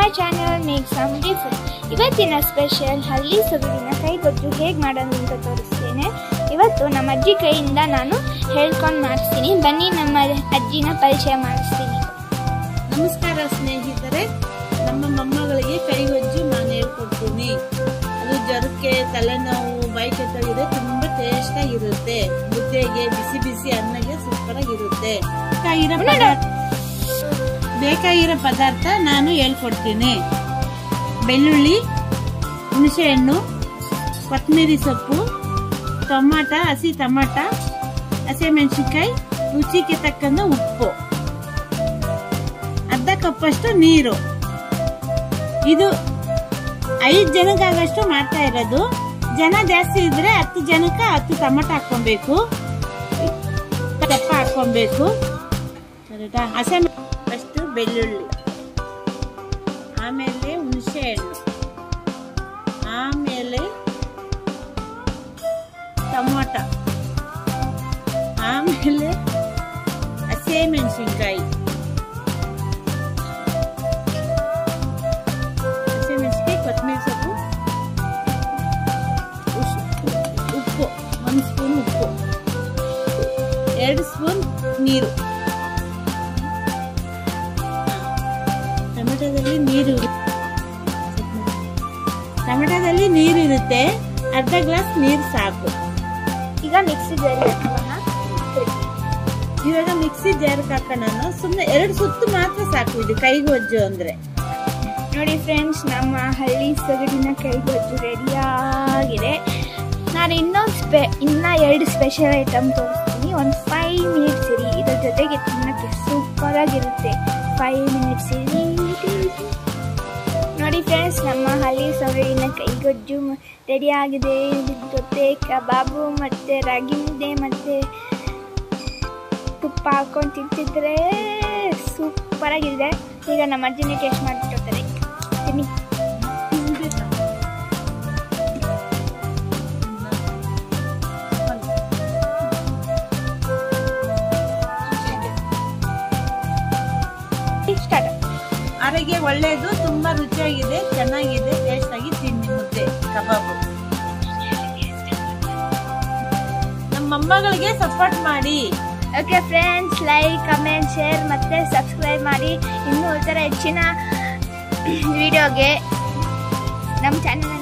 ಮೈ channel make some different ಇವತ್ತಿನ special ಹಳ್ಳಿ ಸೊಗಡಿನ ಕೈಗೊಜ್ಜು ಹೇಗೆ ಮಾಡೋದು ಅಂತ ತೋರಿಸ್ತೇನೆ ಇವತ್ತು ನಮ್ಮ ಅಜ್ಜಿ ಕೈಯಿಂದ ನಾನು ಹೇಳ್ಕೊಂಡು ಮಾಡಿಸ್ತೀನಿ ಬನ್ನಿ ನಮ್ಮ ಅಜ್ಜಿನ ಪರಿಚಯ ಮಾಡಿಸ್ತೀನಿ ನಮಸ್ಕಾರ ಸ್ನೇಹಿತರೆ ನಮ್ಮ ಮೊಮ್ಮಗಳಿಗೆ ಕೈಗೊಜ್ಜು ನಾನು ಹೇಳ್ಕೊಡ್ತೀನಿ ಅದು ಜ್ವರಕ್ಕೆ ತಲೆನೋವು ಬಾಯಿ ಕೆಟ್ಟೋಗಿದೆ ತುಂಬಾ ಟೇಸ್ಟ್ ಆಗಿರುತ್ತೆ ಮುದ್ದೆಗೆ ಬಿಸಿ ಬಿಸಿ ಅನ್ನಗೆ ಸೂಪರ್ ಆಗಿರುತ್ತೆ ಬೇಕಾಗಿರೋ ಪದಾರ್ಥ ಬೇಕಾಗಿರೋ ಪದಾರ್ಥ ನಾನು ಹೇಳ್ಕೊಡ್ತೀನಿ ಬೆಳ್ಳುಳ್ಳಿ ಹುಣಸೆಹಣ್ಣು ಕೊತ್ತಂಬರಿ ಸೊಪ್ಪು ಟೊಮಾಟ ಹಸಿ ಟೊಮಾಟ ಹಸಿಮೆಣಸಿನ್ಕಾಯಿ ರುಚಿಗೆ ತಕ್ಕಂತ ಉಪ್ಪು ಅರ್ಧ ಕಪ್ಪಷ್ಟು ನೀರು ಇದು ಐದು ಜನಕ್ಕಾಗಷ್ಟು ಮಾಡ್ತಾ ಇರೋದು ಜನ ಜಾಸ್ತಿ ಇದ್ರೆ ಹತ್ತು ಜನಕ್ಕೆ ಹತ್ತು ಟೊಮಟೊ ಹಾಕೊಬೇಕು ದಪ್ಪ ಹಾಕೊಬೇಕು ಕರೆಕ್ಟಾ ಹಸೆ ಫಸ್ಟ್ ಬೆಳ್ಳುಳ್ಳಿ ಆಮೇಲೆ ಹುಣಸೆ ಹಣ್ಣು ಆಮೇಲೆ ಟೊಮೊಟ ಆಮೇಲೆ ಹಸಿಮೆಣಸಿನ್ಕಾಯಿ ಹಸಿಮೆಣಸಿನ್ಕಾಯಿ ಕೊತ್ತಂಬರಿ ಸೊಪ್ಪು ಉಸ್- ಉಪ್ಪು ಒಂದು ಸ್ಪೂನ್ ಉಪ್ಪು ಎರಡು ಸ್ಪೂನ್ ನೀರು ಟೊಮೆಟೊದಲ್ಲಿ ನೀರು ಇರು- ಟೊಮೆಟೊದಲ್ಲಿ ನೀರು ಇರುತ್ತೆ ಅರ್ಧ ಗ್ಲಾಸ್ ನೀರು ಸಾಕು ಈಗ ಮಿಕ್ಸಿ ಜಾರಿ ಹಾಕೋಣ ಇವಾಗ ಮಿಕ್ಸಿ ಜಾರ್ಗೆ ಹಾಕೋಣ ಸುಮ್ಮನೆ ಎರಡು ಸುತ್ತು ಮಾತ್ರ ಸಾಕು ಇದು ಕೈಗೊಜ್ಜು ಅಂದ್ರೆ ನೋಡಿ ಫ್ರೆಂಡ್ಸ್ ನಮ್ಮ ಹಳ್ಳಿ ಸೊಗಡಿನ ಕೈಗೊಜ್ಜು ರೆಡಿಯಾಗಿದೆ ನಾನು ಇನ್ನೊಂದು ಸ್ಪೆ ಇನ್ನ ಎರಡು ಸ್ಪೆಷಲ್ ಐಟಮ್ ತೋರಿಸ್ತೀನಿ ಒಂದು ಫೈವ್ ಮಿನಿಟ್ಸ್ ಇರಿ ಇದ್ರ ಜೊತೆಗೆ ತಿನ್ನಕ್ಕೆ ಸೂಪರ್ ಆಗಿರುತ್ತೆ ಫೈವ್ ಮಿನಿಟ್ಸ್ ಇರಿ ನೋಡಿ ಫ್ರೆಂಡ್ಸ್ ನಮ್ಮ ಹಳ್ಳಿ ಸೊಗಡಿನ ಕೈಗೊಜ್ಜು ರೆಡಿ ಆಗಿದೆ ಇದ್ರ ಜೊತೆ ಕಬಾಬು ಮತ್ತು ರಾಗಿ ಮುದ್ದೆ ಮತ್ತು ತುಪ್ಪ ಹಾಕೊಂಡು ತಿಂತಿದ್ರೆ ಸೂಪರ್ ಆಗಿದೆ ಈಗ ನಮ್ಮ ಅಜ್ಜಿನೇ ಟೇಸ್ಟ್ ಮಾಡಿಬಿಟ್ಟಿರ್ತಾರೆ ತಿನ್ನಿ ಸ್ಟಾರ್ಟ್ ಆರೋಗ್ಯ ಒಳ್ಳೇದು ತುಂಬಾ ರುಚಿಯಾಗಿದೆ ಚೆನ್ನಾಗಿದೆ ಟೇಸ್ಟ್ ಆಗಿ ತಿನ್ನಿ ಮುದ್ದೆ ಕಬಾಬು ನಮ್ಮ ಮೊಮ್ಮಗಳಿಗೆ ಸಪೋರ್ಟ್ ಮಾಡಿ okay friends like comment share ಮತ್ತು ಸಬ್ಸ್ಕ್ರೈಬ್ ಮಾಡಿ ಇನ್ನೂ ಈ ಥರ ಹೆಚ್ಚಿನ ವಿಡಿಯೋಗೆ ನಮ್ಮ ಚಾನಲ್